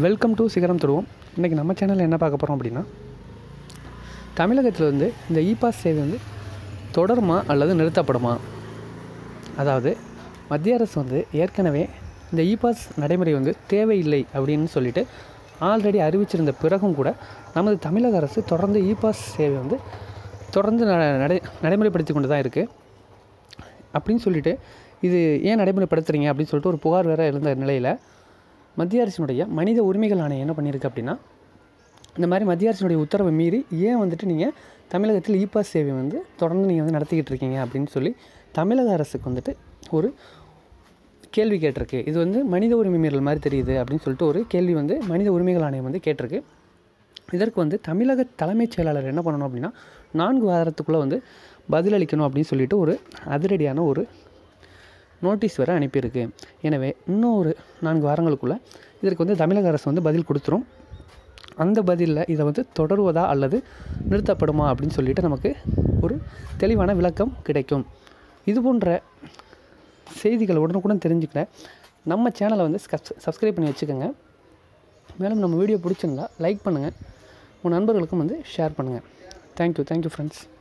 welcome to சிகரம் தொடுவோம் இன்றைக்கி நம்ம சேனலில் என்ன பார்க்க போகிறோம் அப்படின்னா தமிழகத்தில் வந்து இந்த இ பாஸ் சேவை வந்து தொடருமா அல்லது நிறுத்தப்படுமா அதாவது மத்திய அரசு வந்து ஏற்கனவே இந்த இ பாஸ் நடைமுறை வந்து தேவையில்லை அப்படின்னு சொல்லிட்டு ஆல்ரெடி அறிவிச்சிருந்த பிறகும் கூட நமது தமிழக அரசு தொடர்ந்து இ பாஸ் சேவை வந்து தொடர்ந்து ந- நடை நடைமுறைப்படுத்தி கொண்டு தான் இருக்குது அப்படின்னு சொல்லிட்டு இது ஏன் நடைமுறைப்படுத்துறீங்க அப்படின்னு சொல்லிட்டு ஒரு புகார் வேறு எழுந்த நிலையில் மத்திய அரசினுடைய மனித உரிமைகள் ஆணையம் என்ன பண்ணியிருக்கு அப்படின்னா இந்த மாதிரி மத்திய அரசினுடைய உத்தரவை மீறி ஏன் வந்துட்டு நீங்கள் தமிழகத்தில் இ பாஸ் சேவை வந்து தொடர்ந்து நீங்கள் வந்து நடத்திக்கிட்டு இருக்கீங்க அப்படின்னு சொல்லி தமிழக அரசுக்கு வந்துட்டு ஒரு கேள்வி கேட்டிருக்கு இது வந்து மனித உரிமை மீறல் மாதிரி தெரியுது அப்படின்னு சொல்லிட்டு ஒரு கேள்வி வந்து மனித உரிமைகள் ஆணையம் வந்து கேட்டிருக்கு இதற்கு வந்து தமிழக தலைமைச் செயலாளர் என்ன பண்ணணும் அப்படின்னா நான்கு வாரத்துக்குள்ளே வந்து பதிலளிக்கணும் அப்படின்னு சொல்லிட்டு ஒரு அதிரடியான ஒரு நோட்டீஸ் வேறு அனுப்பியிருக்கு எனவே இன்னும் ஒரு நான்கு வாரங்களுக்குள்ளே இதற்கு வந்து தமிழக அரசு வந்து பதில் கொடுத்துரும் அந்த பதிலில் இதை வந்து தொடருவதா அல்லது நிறுத்தப்படுமா அப்படின்னு சொல்லிட்டு நமக்கு ஒரு தெளிவான விளக்கம் கிடைக்கும் இது போன்ற செய்திகள் உடனுக்குடன் தெரிஞ்சுக்கிட்ட நம்ம சேனலை வந்து சப்ஸ்கிரைப் பண்ணி வச்சுக்கோங்க மேலும் நம்ம வீடியோ பிடிச்சிருந்தா லைக் பண்ணுங்கள் உங்கள் நண்பர்களுக்கும் வந்து ஷேர் பண்ணுங்கள் தேங்க்யூ தேங்க்யூ ஃப்ரெண்ட்ஸ்